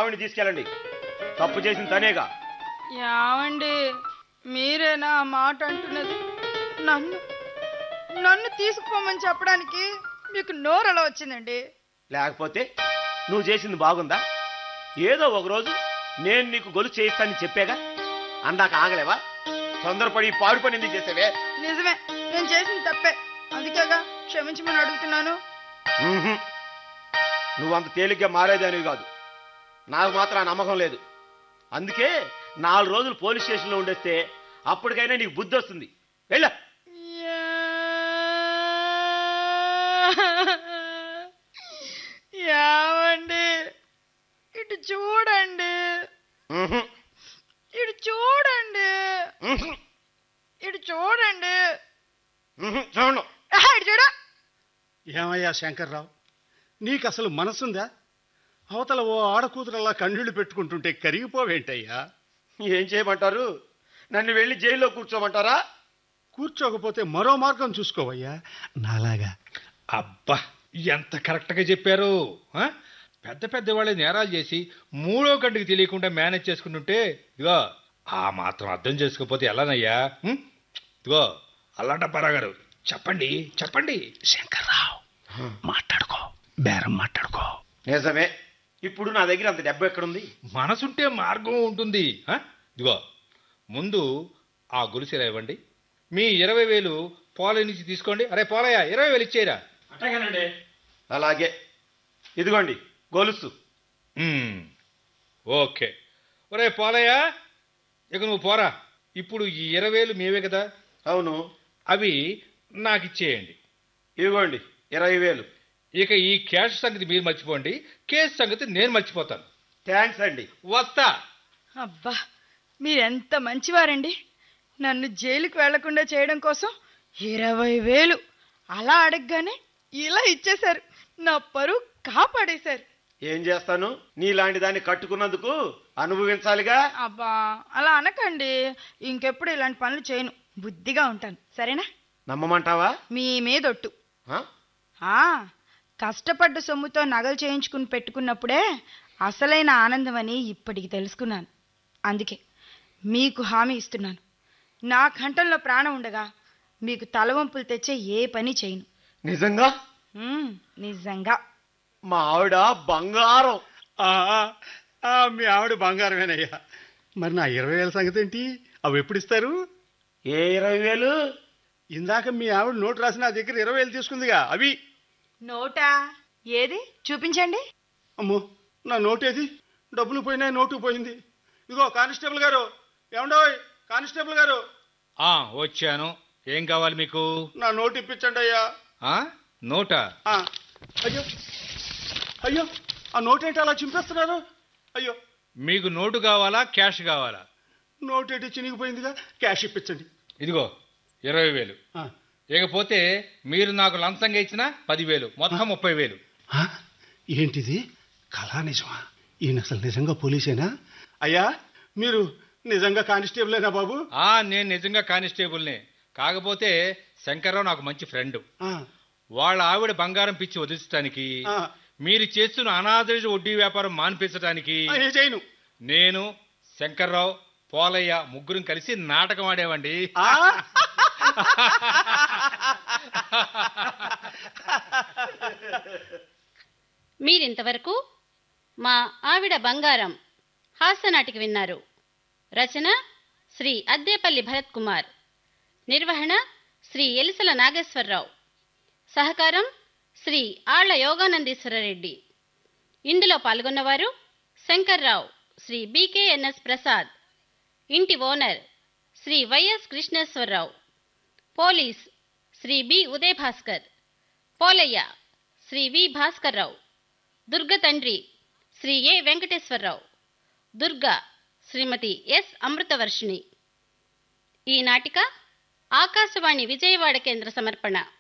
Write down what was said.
ఆవిడని తీసుకెళ్ళండి తప్పు చేసిన తనేగా యావండి మీరేనా ఆ మాట అంటున్నది నన్ను నన్ను తీసుకుపోమని చెప్పడానికి మీకు నోరు ఎలా వచ్చిందండి లేకపోతే నువ్వు చేసింది బాగుందా ఏదో ఒక రోజు నేను నీకు గొలుసు చేయిస్తానని చెప్పాగా అందాక ఆగలేవా తొందరపడి ఈ పాడు పని ఎందుకు చేసావే నిజమే నేను చేసింది తప్పే అందుకేగా క్షమించమని అడుగుతున్నాను మ్మ్హ్మ్. నువ్వు అంత తేలిగ్గా మారేదానివి కాదు నాకు మాత్రం ఆ నమ్మకం లేదు అందుకే నాలుగు రోజులు పోలీస్ స్టేషన్లో ఉండేస్తే అప్పటికైనా నీకు బుద్ధి వస్తుంది వెళ్ళ యావండి ఇటు చూడండి ఇటు చూడండి ఇటు చూడండి చూడండి ఆహా, ఇటు చూడు ఏమయ్యా శంకర్రావు నీకు అసలు మనసుందా అవతల ఓ ఆడకూతురలా కన్నీళ్లు పెట్టుకుంటుంటే కరిగిపోవేంటయ్యా ఏం చేయమంటారు నన్ను వెళ్ళి జైల్లో కూర్చోమంటారా కూర్చోకపోతే మరో మార్గం చూసుకోవయ్యా నాలాగా అబ్బా ఎంత కరెక్ట్గా చెప్పారు ఆ? పెద్ద పెద్ద వాళ్ళే నేరాలు చేసి మూడో గంటకి తెలియకుండా మేనేజ్ చేసుకుంటుంటే ఇదిగో ఆ మాత్రం అర్థం చేసుకోకపోతే ఎలానయ్యా ఉం? ఇదిగో అల్లాటప్పారా గారు చెప్పండి చెప్పండి శంకర్రావు మాట్లాడుకో బేరం మాట్లాడుకో నిజమే ఇప్పుడు నా దగ్గర అంత డబ్బు ఎక్కడుంది మనసుంటే మార్గం ఉంటుంది ఆ? ఇదిగో ముందు ఆ గొలుసు ఇవ్వండి మీ ఇరవై వేలు పోలే నుంచి తీసుకోండి అరే పోలయ్య ఇరవై వేలు ఇచ్చేయరా అట్టగనండి అలాగే ఇదిగోండి గొలుసు మ్మ్. ఓకే ఒరే పోలయ్య ఇక నువ్వు పోరా ఇప్పుడు ఈ ఇరవై వేలు మేవే కదా అవును అవి నాకు ఇచ్చేయండి ఇదిగోండి ఇరవై వేలు ఇక ఈ క్యాష్ సంగతి మీరు మర్చిపోండి కేసు సంగతి నేను మర్చిపోతాను థ్యాంక్స్ అండి వస్తా అబ్బా మీరెంత మంచివారండి నన్ను జైలుకి వెళ్లకుండా చేయడం కోసం ఇరవై వేలు అలా అడగగానే ఇలా ఇచ్చేశారు నా పరువు కాపాడేశారు ఏం చేస్తాను నీలాంటి దాన్ని కట్టుకున్నందుకు అనుభవించాలిగా అబ్బా అలా అనకండి ఇంకెప్పుడు ఇలాంటి పనులు చేయను బుద్ధిగా ఉంటాను సరేనా నమ్మమంటావా మీ మీదొట్టు ఆ? ఆ కష్టపడ్డ సొమ్ముతో నగలు చేయించుకుని పెట్టుకున్నప్పుడే అసలైన ఆనందం అని ఇప్పటికి తెలుసుకున్నాను అందుకే మీకు హామీ ఇస్తున్నాను నా కంఠంలో ప్రాణం ఉండగా మీకు తలవంపులు తెచ్చే ఏ పని చేయను నిజంగా ఉమ్, నిజంగా మా ఆవిడ బంగారం ఆ, ఆ, మీ ఆవిడ బంగారమేనయ్యా మరి నా ఇరవై వేల సంగతి ఏంటి అవి ఎప్పుడు ఇస్తారు ఏ ఇరవై వేలు ఇందాక మీ ఆవిడ నోటు రాసి నా దగ్గర ఇరవై వేలు తీసుకుందిగా అవి నోటా ఏది చూపించండి అమ్మో నా నోటు ఏది డబ్బులు పోయినాయి నోటు పోయింది ఇదిగో కానిస్టేబుల్ గారు ఏమండోయ్ కానిస్టేబుల్ గారు ఆ వచ్చాను ఏం కావాలి మీకు నా నోటు ఇప్పించండి అయ్యా ఆ నోటా ఆ, అయ్యో అయ్యో ఆ నోటు ఏంటి అలా చింపేస్తున్నారు అయ్యో మీకు నోటు కావాలా క్యాష్ కావాలా నోటు ఏంటి చినిగిపోయిందిగా క్యాష్ ఇప్పించండి ఇదిగో ఇరవై వేలు ఆ, ఇకపోతే మీరు నాకు లంచంగా ఇచ్చిన పదివేలు మొత్తం ముప్పై వేలు ఆ, ఏంటిది కళా నిజమా ఈయన అసలు నిజంగా పోలీసేనా అయ్యా మీరు నిజంగా కానిస్టేబులేనా బాబు ఆ నేను నిజంగా కానిస్టేబుల్నే కాకపోతే శంకర్రావు నాకు మంచి ఫ్రెండ్ ఆ, వాళ్ళ ఆవిడ బంగారం పిచ్చి వదిలించడానికి ఆ, మీరు చేస్తున్న అనాదరిత వడ్డీ వ్యాపారం మాన్పించడానికి ఆ, ఏ చేయను నేను శంకర్రావు పోలయ్య ముగ్గురం కలిసి నాటకం ఆడేవండి ఆ, మీరింతవరకు మా ఆవిడ బంగారం హాస్యనాటికి విన్నారు రచన శ్రీ అద్దేపల్లి భరత్ కుమార్ నిర్వహణ శ్రీ ఎలిసల నాగేశ్వరరావు సహకారం శ్రీ ఆళ్ల యోగానందీశ్వరరెడ్డి ఇందులో పాల్గొన్నవారు శంకర్రావు శ్రీ బీకేఎన్ఎస్ ప్రసాద్ ఇంటి owner Shri Y S Krishneswararao police Shri B Uday Bhaskar Polayya Shri V Bhaskarrao Durga తండ్రి శ్రీ ఏ వెంకటేశ్వరరావు దుర్గ శ్రీమతి ఎస్ అమృతవర్షిణి ఈ నాటిక ఆకాశవాణి విజయవాడ కేంద్ర సమర్పణ